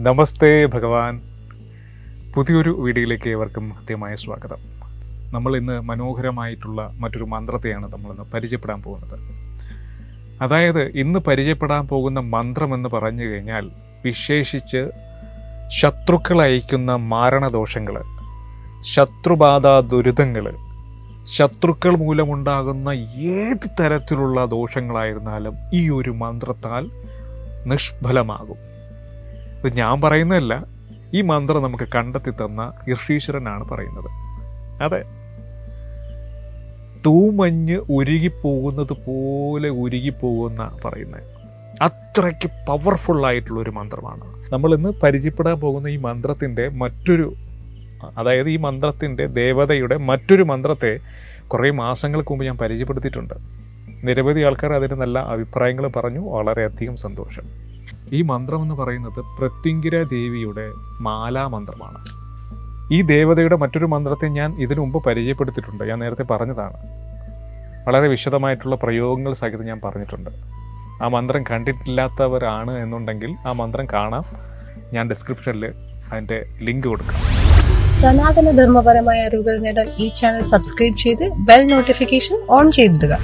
നമസ്തേ ഭഗവാൻ പുതിയൊരു വീഡിയോയിലേക്ക് ഏവർക്കും ഹൃദ്യമായ സ്വാഗതം നമ്മൾ ഇന്ന് മനോഹരമായിട്ടുള്ള മറ്റൊരു മന്ത്രത്തെയാണ് നമ്മളിന്ന് പരിചയപ്പെടാൻ പോകുന്നത് അതായത് ഇന്ന് പരിചയപ്പെടാൻ പോകുന്ന മന്ത്രം എന്ന് പറഞ്ഞു കഴിഞ്ഞാൽ വിശേഷിച്ച് ശത്രുക്കൾ അയക്കുന്ന മാരണദോഷങ്ങൾ ശത്രുബാധ ദുരിതങ്ങൾ ശത്രുക്കൾ മൂലമുണ്ടാകുന്ന ഏത് തരത്തിലുള്ള ദോഷങ്ങളായിരുന്നാലും ഈ ഒരു മന്ത്രത്താൽ നിഷ്ഫലമാകും ഇത് ഞാൻ പറയുന്നതല്ല ഈ മന്ത്രം നമുക്ക് കണ്ടെത്തി തന്ന ഋഷീശ്വരനാണ് പറയുന്നത് അതെ തൂമഞ്ഞ് ഉരുകിപ്പോകുന്നത് പോലെ ഉരുകിപ്പോകുന്ന പറയുന്നത് അത്രയ്ക്ക് പവർഫുൾ ആയിട്ടുള്ള ഒരു മന്ത്രമാണ് നമ്മൾ ഇന്ന് പരിചയപ്പെടാൻ പോകുന്ന ഈ മന്ത്രത്തിൻ്റെ മറ്റൊരു അതായത് ഈ മന്ത്രത്തിൻ്റെ ദേവതയുടെ മറ്റൊരു മന്ത്രത്തെ കുറേ മാസങ്ങൾക്ക് മുമ്പ് ഞാൻ പരിചയപ്പെടുത്തിയിട്ടുണ്ട് നിരവധി ആൾക്കാർ അതിന് നല്ല അഭിപ്രായങ്ങൾ പറഞ്ഞു വളരെയധികം സന്തോഷം ഈ മന്ത്രം എന്ന് പറയുന്നത് പ്രത്യങ്കിര ദേവിയുടെ മാലാമന്ത്രമാണ് ഈ ദേവതയുടെ മറ്റൊരു മന്ത്രത്തെ ഞാൻ ഇതിനു മുമ്പ് പരിചയപ്പെടുത്തിയിട്ടുണ്ട് ഞാൻ നേരത്തെ പറഞ്ഞതാണ് വളരെ വിശദമായിട്ടുള്ള പ്രയോഗങ്ങൾ സഹിതം ഞാൻ പറഞ്ഞിട്ടുണ്ട് ആ മന്ത്രം കണ്ടിട്ടില്ലാത്തവരാണ് എന്നുണ്ടെങ്കിൽ ആ മന്ത്രം കാണാം ഞാൻ ഡിസ്ക്രിപ്ഷനിൽ അതിൻ്റെ ലിങ്ക് കൊടുക്കാം സനാതന ധർമ്മപരമായ അറിവുകൾ നേടാൻ ഈ ചാനൽ സബ്സ്ക്രൈബ് ചെയ്ത് ബെൽ നോട്ടിഫിക്കേഷൻ ഓൺ ചെയ്തിടുക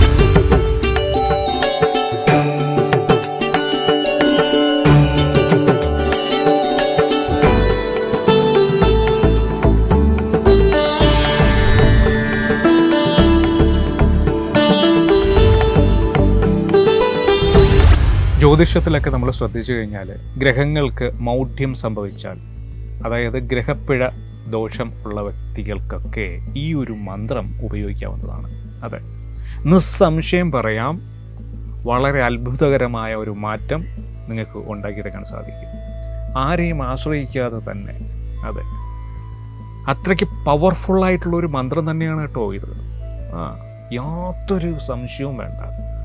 ജ്യോതിഷത്തിലൊക്കെ നമ്മൾ ശ്രദ്ധിച്ചു കഴിഞ്ഞാൽ ഗ്രഹങ്ങൾക്ക് മൗഢ്യം സംഭവിച്ചാൽ അതായത് ഗ്രഹപ്പിഴ ദോഷം ഉള്ള വ്യക്തികൾക്കൊക്കെ ഈ ഒരു മന്ത്രം ഉപയോഗിക്കാവുന്നതാണ് അതെ നിസ്സംശയം പറയാം വളരെ അത്ഭുതകരമായ ഒരു മാറ്റം നിങ്ങൾക്ക് ഉണ്ടാക്കിയെടുക്കാൻ സാധിക്കും ആരെയും ആശ്രയിക്കാതെ തന്നെ അതെ അത്രയ്ക്ക് പവർഫുൾ ആയിട്ടുള്ള ഒരു മന്ത്രം തന്നെയാണ് കേട്ടോ ഇത് ആ യാതൊരു സംശയവും വേണ്ട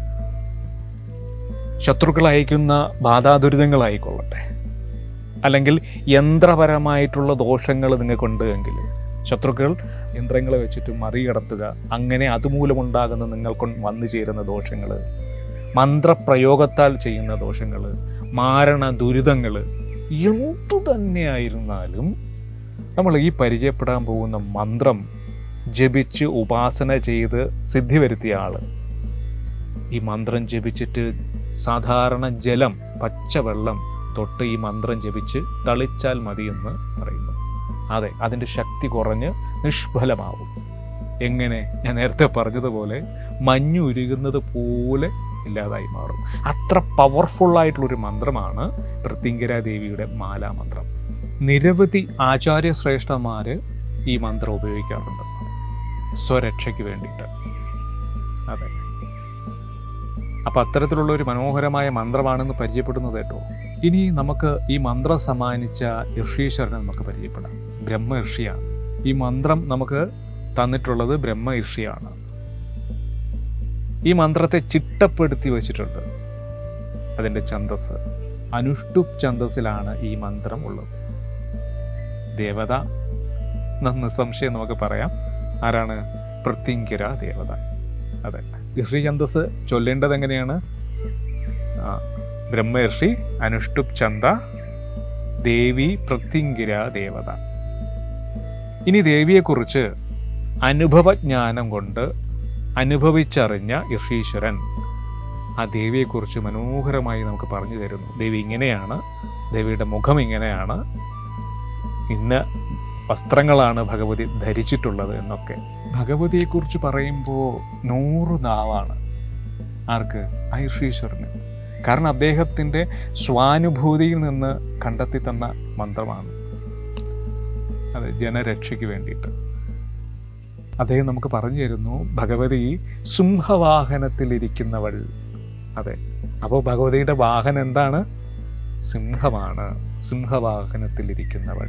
ശത്രുക്കൾ അയക്കുന്ന ബാധാദുരിതങ്ങളായിക്കൊള്ളട്ടെ അല്ലെങ്കിൽ യന്ത്രപരമായിട്ടുള്ള ദോഷങ്ങൾ നിങ്ങൾക്കുണ്ട് എങ്കിൽ ശത്രുക്കൾ യന്ത്രങ്ങളെ വെച്ചിട്ട് മറികടത്തുക അങ്ങനെ അതുമൂലമുണ്ടാകുന്ന നിങ്ങൾക്ക് വന്നു ചേരുന്ന ദോഷങ്ങൾ മന്ത്രപ്രയോഗത്താൽ ചെയ്യുന്ന ദോഷങ്ങൾ മാരണ ദുരിതങ്ങൾ എന്തു തന്നെയായിരുന്നാലും നമ്മൾ ഈ പരിചയപ്പെടാൻ പോകുന്ന മന്ത്രം ജപിച്ച് ഉപാസന ചെയ്ത് സിദ്ധി വരുത്തിയ ആൾ ഈ മന്ത്രം ജപിച്ചിട്ട് സാധാരണ ജലം പച്ചവെള്ളം തൊട്ട് ഈ മന്ത്രം ജപിച്ച് തളിച്ചാൽ മതിയെന്ന് പറയുന്നു അതെ അതിൻ്റെ ശക്തി കുറഞ്ഞ് നിഷ്ഫലമാവും എങ്ങനെ ഞാൻ നേരത്തെ പറഞ്ഞതുപോലെ മഞ്ഞ് ഉരുകുന്നത് പോലെ ഇല്ലാതായി മാറും അത്ര പവർഫുൾ ആയിട്ടുള്ളൊരു മന്ത്രമാണ് പ്രത്യങ്കര ദേവിയുടെ മാലാമന്ത്രം നിരവധി ആചാര്യശ്രേഷ്ഠന്മാർ ഈ മന്ത്രം ഉപയോഗിക്കാറുണ്ട് സ്വരക്ഷയ്ക്ക് വേണ്ടിയിട്ട് അതെ അപ്പം അത്തരത്തിലുള്ള ഒരു മനോഹരമായ മന്ത്രമാണെന്ന് പരിചയപ്പെടുന്നത് കേട്ടോ ഇനി നമുക്ക് ഈ മന്ത്രം സമ്മാനിച്ച ഋഷീശ്വരനെ നമുക്ക് പരിചയപ്പെടാം ബ്രഹ്മ ഋഷിയാണ് ഈ മന്ത്രം നമുക്ക് തന്നിട്ടുള്ളത് ബ്രഹ്മ ഋഷിയാണ് ഈ മന്ത്രത്തെ ചിട്ടപ്പെടുത്തി വെച്ചിട്ടുണ്ട് അതിൻ്റെ ഛന്തസ് അനുഷ്ടുപ് ഛന്തസ്സിലാണ് ഈ മന്ത്രം ഉള്ളത് ദേവത നിസ്സംശയം നമുക്ക് പറയാം ആരാണ് പ്രത്യങ്കിര ദേവത അതെ ഋഷി ഛന്തസ് ചൊല്ലേണ്ടത് എങ്ങനെയാണ് ബ്രഹ്മർഷി അനുഷ്ടുപ് ചന്ത ദേവി പ്രത്യങ്കിര ദേവത ഇനി ദേവിയെക്കുറിച്ച് അനുഭവജ്ഞാനം കൊണ്ട് അനുഭവിച്ചറിഞ്ഞ ഋഷീശ്വരൻ ആ ദേവിയെക്കുറിച്ച് മനോഹരമായി നമുക്ക് പറഞ്ഞു തരുന്നു ദേവി ഇങ്ങനെയാണ് ദേവിയുടെ മുഖം ഇങ്ങനെയാണ് ഇന്ന വസ്ത്രങ്ങളാണ് ഭഗവതി ധരിച്ചിട്ടുള്ളത് എന്നൊക്കെ ഭഗവതിയെക്കുറിച്ച് പറയുമ്പോൾ നൂറ് നാവാണ് ആർക്ക് ആ ഋഷീശ്വരന് കാരണം അദ്ദേഹത്തിൻ്റെ സ്വാനുഭൂതിയിൽ നിന്ന് കണ്ടെത്തി തന്ന മന്ത്രമാണ് അത് ജനരക്ഷയ്ക്ക് വേണ്ടിയിട്ട് അദ്ദേഹം നമുക്ക് പറഞ്ഞു തരുന്നു ഭഗവതി സിംഹവാഹനത്തിലിരിക്കുന്നവൾ അതെ അപ്പോൾ ഭഗവതിയുടെ വാഹനം എന്താണ് സിംഹമാണ് സിംഹവാഹനത്തിലിരിക്കുന്നവൾ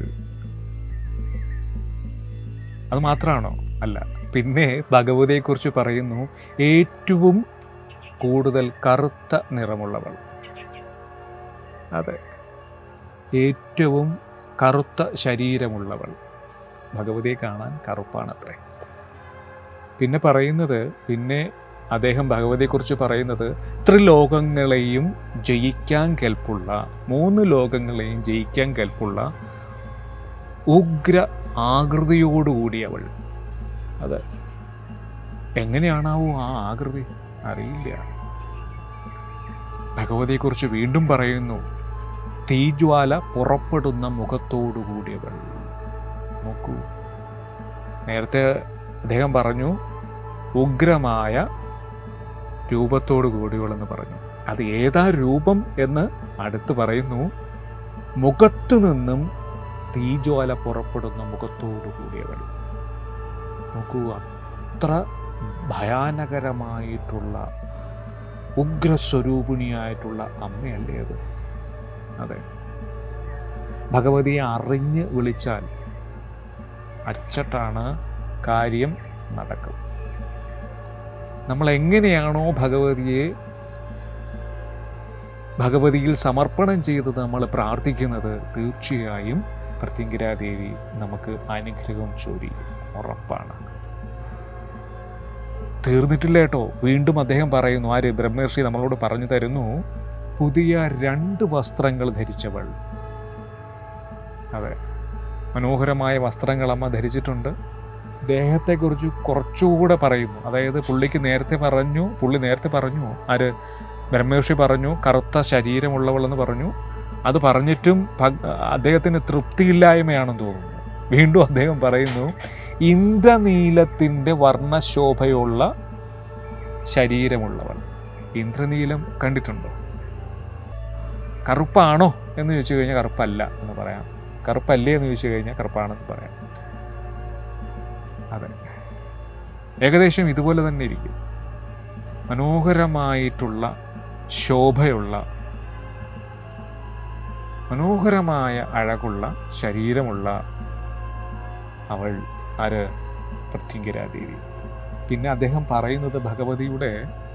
അത് മാത്രമാണോ അല്ല പിന്നെ ഭഗവതിയെക്കുറിച്ച് പറയുന്നു ഏറ്റവും കൂടുതൽ കറുത്ത നിറമുള്ളവൾ അതെ ഏറ്റവും കറുത്ത ശരീരമുള്ളവൾ ഭഗവതിയെ കാണാൻ കറുപ്പാണത്രേ പിന്നെ പറയുന്നത് പിന്നെ അദ്ദേഹം ഭഗവതിയെക്കുറിച്ച് പറയുന്നത് ത്രിലോകങ്ങളെയും ജയിക്കാൻ കെൽപ്പുള്ള മൂന്ന് ലോകങ്ങളെയും ജയിക്കാൻ കെൽപ്പുള്ള ഉഗ്ര ആകൃതിയോടുകൂടി അവൾ അത് എങ്ങനെയാണാവോ ആ ആകൃതി അറിയില്ല ഭഗവതിയെക്കുറിച്ച് വീണ്ടും പറയുന്നു തീജ്വാല പുറപ്പെടുന്ന മുഖത്തോടുകൂടിയവൾ നോക്കൂ നേരത്തെ അദ്ദേഹം പറഞ്ഞു ഉഗ്രമായ രൂപത്തോടു കൂടിയവളെന്ന് പറഞ്ഞു അത് ഏതാ രൂപം എന്ന് അടുത്ത് പറയുന്നു മുഖത്തു നിന്നും തീജ്വാല പുറപ്പെടുന്ന മുഖത്തോടു കൂടിയവൾ നോക്കൂ അത്ര ഭയാനകരമായിട്ടുള്ള ഉഗ്രസ്വരൂപിണിയായിട്ടുള്ള അമ്മയല്ലേ അത് അതെ ഭഗവതിയെ അറിഞ്ഞ് വിളിച്ചാൽ അച്ചട്ടാണ് കാര്യം നടക്കും നമ്മൾ എങ്ങനെയാണോ ഭഗവതിയെ ഭഗവതിയിൽ സമർപ്പണം ചെയ്ത് നമ്മൾ പ്രാർത്ഥിക്കുന്നത് തീർച്ചയായും പ്രത്യങ്കിരാദേവി നമുക്ക് അനുഗ്രഹം ചൊരിയും ഉറപ്പാണ് തീർന്നിട്ടില്ല കേട്ടോ വീണ്ടും അദ്ദേഹം പറയുന്നു ആര് ബ്രഹ്മർഷി നമ്മളോട് പറഞ്ഞു തരുന്നു പുതിയ രണ്ട് വസ്ത്രങ്ങൾ ധരിച്ചവൾ അതെ മനോഹരമായ വസ്ത്രങ്ങൾ അമ്മ ധരിച്ചിട്ടുണ്ട് ദേഹത്തെക്കുറിച്ച് കുറച്ചുകൂടെ പറയുന്നു അതായത് പുള്ളിക്ക് നേരത്തെ പറഞ്ഞു പുള്ളി നേരത്തെ പറഞ്ഞു ആര് ബ്രഹ്മർഷി പറഞ്ഞു കറുത്ത ശരീരമുള്ളവളെന്ന് പറഞ്ഞു അത് പറഞ്ഞിട്ടും ഭഗ്- അദ്ദേഹത്തിന് തൃപ്തിയില്ലായ്മയാണെന്ന് തോന്നുന്നു വീണ്ടും അദ്ദേഹം പറയുന്നു ഇന്ദ്രനീലത്തിൻ്റെ വർണ്ണശോഭയുള്ള ശരീരമുള്ളവൾ ഇന്ദ്രനീലം കണ്ടിട്ടുണ്ടോ കറുപ്പാണോ എന്ന് ചോദിച്ചു കഴിഞ്ഞാൽ കറുപ്പല്ല എന്ന് പറയാം കറുപ്പല്ലേ എന്ന് ചോദിച്ചു കഴിഞ്ഞാൽ കറുപ്പാണെന്ന് പറയാം അതെ ഏകദേശം ഇതുപോലെ തന്നെ ഇരിക്കും മനോഹരമായിട്ടുള്ള ശോഭയുള്ള മനോഹരമായ അഴകുള്ള ശരീരമുള്ള അവൾ ആര് പ്രത്യങ്കിരാദേവി പിന്നെ അദ്ദേഹം പറയുന്നത് ഭഗവതിയുടെ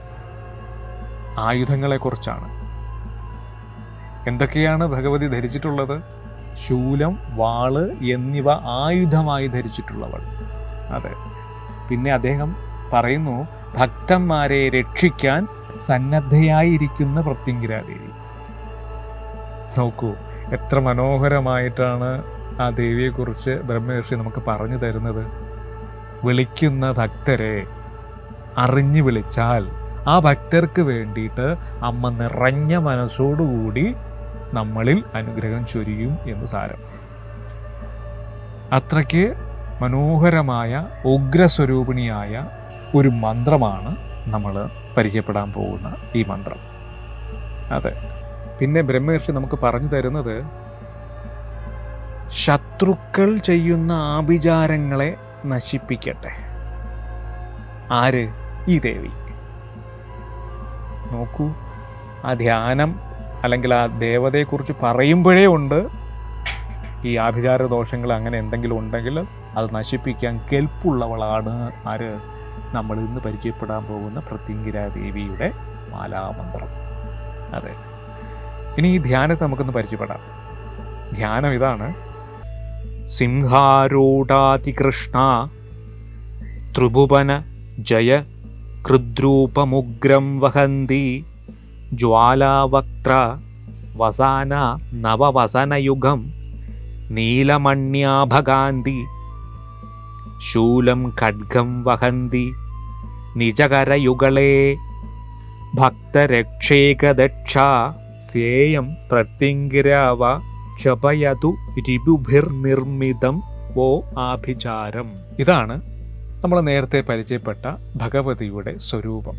ആയുധങ്ങളെക്കുറിച്ചാണ് എന്തൊക്കെയാണ് ഭഗവതി ധരിച്ചിട്ടുള്ളത് ശൂലം വാള് എന്നിവ ആയുധമായി ധരിച്ചിട്ടുള്ളവൾ അതെ പിന്നെ അദ്ദേഹം പറയുന്നു ഭക്തന്മാരെ രക്ഷിക്കാൻ സന്നദ്ധയായിരിക്കുന്ന പ്രത്യങ്കിരാദേവി നോക്കൂ എത്ര മനോഹരമായിട്ടാണ് ആ ദേവിയെക്കുറിച്ച് ബ്രഹ്മർഷി നമുക്ക് പറഞ്ഞു തരുന്നത് വിളിക്കുന്ന ഭക്തരെ അറിഞ്ഞു വിളിച്ചാൽ ആ ഭക്തർക്ക് വേണ്ടിയിട്ട് അമ്മ നിറഞ്ഞ മനസ്സോടുകൂടി നമ്മളിൽ അനുഗ്രഹം ചൊരിയും എന്ന് സാരം അത്രയ്ക്ക് മനോഹരമായ ഉഗ്രസ്വരൂപിണിയായ ഒരു മന്ത്രമാണ് നമ്മൾ പരിചയപ്പെടാൻ പോകുന്ന ഈ മന്ത്രം അതെ പിന്നെ ബ്രഹ്മർഷി നമുക്ക് പറഞ്ഞു തരുന്നത് ശത്രുക്കൾ ചെയ്യുന്ന ആഭിചാരങ്ങളെ നശിപ്പിക്കട്ടെ ആര് ഈ ദേവി നോക്കൂ ആ ധ്യാനം അല്ലെങ്കിൽ ആ ദേവതയെക്കുറിച്ച് പറയുമ്പോഴേ ഉണ്ട് ഈ ആഭിചാര ദോഷങ്ങൾ അങ്ങനെ എന്തെങ്കിലും ഉണ്ടെങ്കിൽ അത് നശിപ്പിക്കാൻ കെൽപ്പുള്ളവളാണ് ആര് നമ്മൾ ഇന്ന് പരിചയപ്പെടാൻ പോകുന്ന പ്രത്യങ്കിര ദേവിയുടെ മാലാമന്ത്രം അതെ ഇനി ഈ ധ്യാനത്തെ നമുക്കൊന്ന് പരിചയപ്പെടാം ധ്യാനം ഇതാണ് സിംഹാരൂഢാതികൃഷ്ണ ത്രിഭുവന ജയ കൃദ്രൂപമുഗ്രം വഹന്തി ജ്വാലാവക്ത്ര വസാന നവവസനയുഗം നീലമണ്യാഭകാന്തി ശൂലം ഖഡ്ഗം വഹന്തി നിജകരയുഗളേ ഭക്തരക്ഷേകദക്ഷ സേയം പ്രത്യങ്കിരാവ ക്ഷപയതു രിപുഭിർനിർമ്മിതം വോ ആഭിചാരം ഇതാണ് നമ്മൾ നേരത്തെ പരിചയപ്പെട്ട ഭഗവതിയുടെ സ്വരൂപം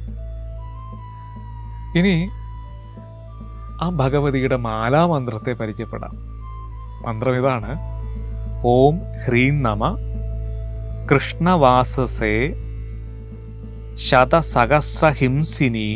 ഇനി ആ ഭഗവതിയുടെ മാലാമന്ത്രത്തെ പരിചയപ്പെടാം മന്ത്രം ഇതാണ് ഓം ഹ്രീം നമ കൃഷ്ണവാസസേ ശതസഹസ്രഹിംസിനി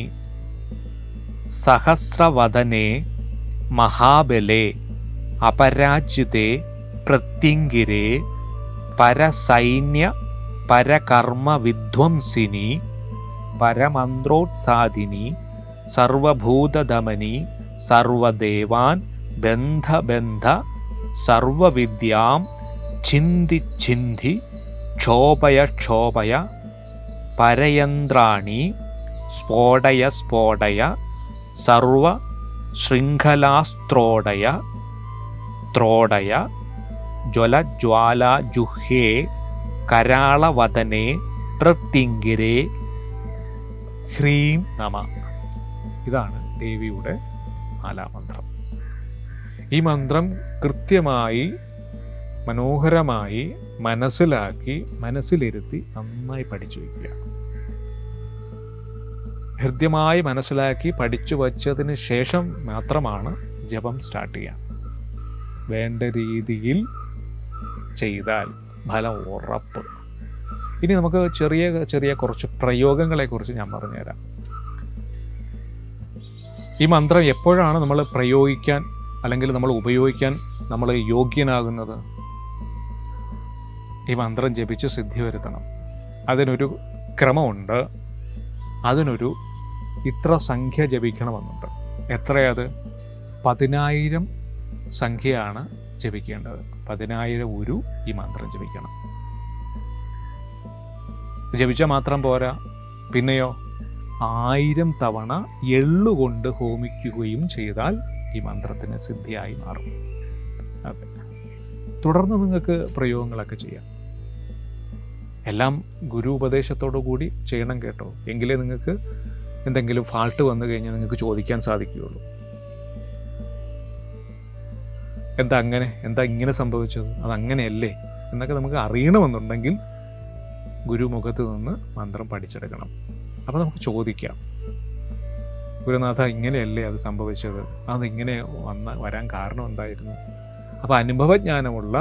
സഹസ്രവദനെ മഹാബലെ അപരാജിതേ പ്രത്യങ്കിരേ പരസൈന്യ പരകർമ്മ വിധ്വംസിനി പരമന്ത്രോത്സാദിനി സർവഭൂതദമനി സർവദേവാൻ ബന്ധബന്ധ സർവവിദ്യാം ഛിന്തി ഛിന്തി ക്ഷോഭയ ക്ഷോഭയ പരയന്ത്രാണി സ്ഫോടയ സ്ഫോടയ സർവ ശൃംഖലാസ്ത്രോടയ ത്രോടയ ജ്വലജ്വാല ജുഹേ കരാളവദനെ പ്രത്യങ്കിരേ ഹ്രീം നമ ഇതാണ് ദേവിയുടെ മാലാമന്ത്രം ഈ മന്ത്രം കൃത്യമായി മനോഹരമായി മനസ്സിലാക്കി മനസ്സിലിരുത്തി നന്നായി പഠിച്ചു വയ്ക്കുക ഹൃദ്യമായി മനസ്സിലാക്കി പഠിച്ചു വച്ചതിന് ശേഷം മാത്രമാണ് ജപം സ്റ്റാർട്ട് ചെയ്യുക വേണ്ട രീതിയിൽ ചെയ്താൽ ഫലം ഉറപ്പ് ഇനി നമുക്ക് ചെറിയ ചെറിയ കുറച്ച് പ്രയോഗങ്ങളെക്കുറിച്ച് ഞാൻ പറഞ്ഞുതരാം ഈ മന്ത്രം എപ്പോഴാണ് നമ്മൾ പ്രയോഗിക്കാൻ അല്ലെങ്കിൽ നമ്മൾ ഉപയോഗിക്കാൻ നമ്മൾ യോഗ്യനാകുന്നത് ഈ മന്ത്രം ജപിച്ച് സിദ്ധി വരുത്തണം അതിനൊരു ക്രമമുണ്ട് അതിനൊരു ഇത്ര സംഖ്യ ജപിക്കണമെന്നുണ്ട് എത്രയത് പതിനായിരം സംഖ്യയാണ് ജപിക്കേണ്ടത് പതിനായിരം ഉരു ഈ മന്ത്രം ജപിക്കണം ജപിച്ചാൽ മാത്രം പോരാ പിന്നെയോ ആയിരം തവണ എള്ളുകൊണ്ട് ഹോമിക്കുകയും ചെയ്താൽ ഈ മന്ത്രത്തിന് സിദ്ധിയായി മാറും അതെ തുടർന്ന് നിങ്ങൾക്ക് പ്രയോഗങ്ങളൊക്കെ ചെയ്യാം എല്ലാം ഗുരു ഉപദേശത്തോടു കൂടി ചെയ്യണം കേട്ടോ എങ്കിലേ നിങ്ങൾക്ക് എന്തെങ്കിലും ഫാൾട്ട് വന്നു കഴിഞ്ഞാൽ നിങ്ങൾക്ക് ചോദിക്കാൻ സാധിക്കുകയുള്ളൂ എന്താ അങ്ങനെ എന്താ ഇങ്ങനെ സംഭവിച്ചത് അതങ്ങനെയല്ലേ എന്നൊക്കെ നമുക്ക് അറിയണമെന്നുണ്ടെങ്കിൽ ഗുരുമുഖത്ത് നിന്ന് മന്ത്രം പഠിച്ചെടുക്കണം അപ്പോൾ നമുക്ക് ചോദിക്കാം ഗുരുനാഥ ഇങ്ങനെയല്ലേ അത് സംഭവിച്ചത് അതിങ്ങനെ വന്ന വരാൻ കാരണം എന്തായിരുന്നു അപ്പോൾ അനുഭവജ്ഞാനമുള്ള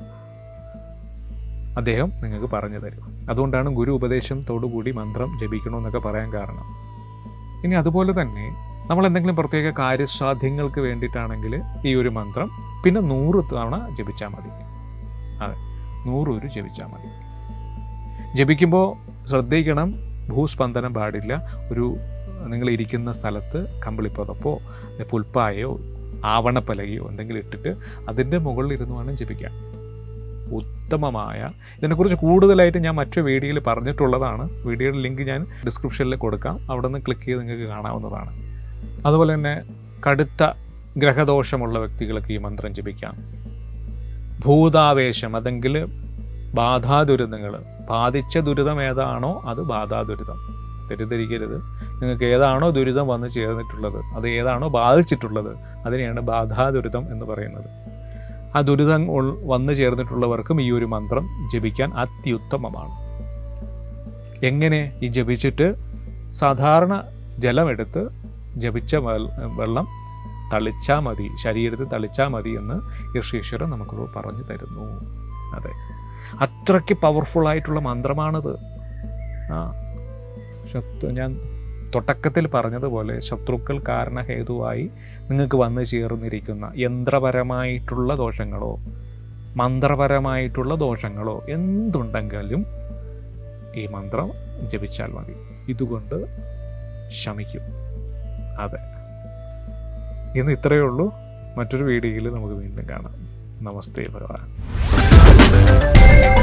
അദ്ദേഹം നിങ്ങൾക്ക് പറഞ്ഞു തരും അതുകൊണ്ടാണ് ഗുരു ഉപദേശത്തോടുകൂടി മന്ത്രം ജപിക്കണമെന്നൊക്കെ പറയാൻ കാരണം ഇനി അതുപോലെ തന്നെ നമ്മൾ എന്തെങ്കിലും പ്രത്യേക കാര്യസാധ്യങ്ങൾക്ക് വേണ്ടിയിട്ടാണെങ്കിൽ ഈ ഒരു മന്ത്രം പിന്നെ നൂറ് തവണ ജപിച്ചാൽ മതി അതെ നൂറൊരു ജപിച്ചാൽ മതി ജപിക്കുമ്പോൾ ശ്രദ്ധിക്കണം ഭൂസ്പന്ദനം പാടില്ല ഒരു നിങ്ങൾ ഇരിക്കുന്ന സ്ഥലത്ത് കമ്പിളിപ്പതപ്പോ പുൽപ്പായോ ആവണപ്പലകയോ എന്തെങ്കിലും ഇട്ടിട്ട് അതിൻ്റെ മുകളിൽ ഇരുന്ന് വേണം ജപിക്കാൻ ഉത്തമമായ ഇതിനെക്കുറിച്ച് കൂടുതലായിട്ട് ഞാൻ മറ്റു വീഡിയോയിൽ പറഞ്ഞിട്ടുള്ളതാണ് വീഡിയോയുടെ ലിങ്ക് ഞാൻ ഡിസ്ക്രിപ്ഷനിൽ കൊടുക്കാം അവിടെ നിന്ന് ക്ലിക്ക് ചെയ്ത് നിങ്ങൾക്ക് കാണാവുന്നതാണ് അതുപോലെ തന്നെ കടുത്ത ഗ്രഹദോഷമുള്ള വ്യക്തികൾക്ക് ഈ മന്ത്രം ജപിക്കാം ഭൂതാവേശം അതെങ്കിൽ ബാധാദുരിതങ്ങൾ ബാധിച്ച ദുരിതം ഏതാണോ അത് ബാധാദുരിതം തെറ്റിദ്ധരിക്കരുത് നിങ്ങൾക്ക് ഏതാണോ ദുരിതം വന്ന് ചേർന്നിട്ടുള്ളത് അത് ഏതാണോ ബാധിച്ചിട്ടുള്ളത് അതിനെയാണ് ബാധാദുരിതം എന്ന് പറയുന്നത് ആ ദുരിതം ഉൾ- വന്നു ചേർന്നിട്ടുള്ളവർക്കും ഈ ഒരു മന്ത്രം ജപിക്കാൻ അത്യുത്തമമാണ് എങ്ങനെ ഈ ജപിച്ചിട്ട് സാധാരണ ജലമെടുത്ത് ജപിച്ച വെൾ- വെള്ളം തളിച്ചാൽ മതി ശരീരത്തിൽ തളിച്ചാൽ മതി എന്ന് ഋഷീശ്വരൻ നമുക്ക് പറഞ്ഞു തരുന്നു അതെ അത്രയ്ക്ക് പവർഫുൾ ആയിട്ടുള്ള മന്ത്രമാണത് ആ ശത്രു ഞാൻ തുടക്കത്തിൽ പറഞ്ഞതുപോലെ ശത്രുക്കൾ കാരണഹേതുവായി നിങ്ങൾക്ക് വന്നു ചേർന്നിരിക്കുന്ന യന്ത്രപരമായിട്ടുള്ള ദോഷങ്ങളോ മന്ത്രപരമായിട്ടുള്ള ദോഷങ്ങളോ എന്തുണ്ടെങ്കിലും ഈ മന്ത്രം ജപിച്ചാൽ മതി ഇതുകൊണ്ട് ശമിക്കും അതെ ഇന്ന് ഇത്രയേ ഉള്ളൂ മറ്റൊരു വീഡിയോയിൽ നമുക്ക് വീണ്ടും കാണാം നമസ്തേ ഭഗവാൻ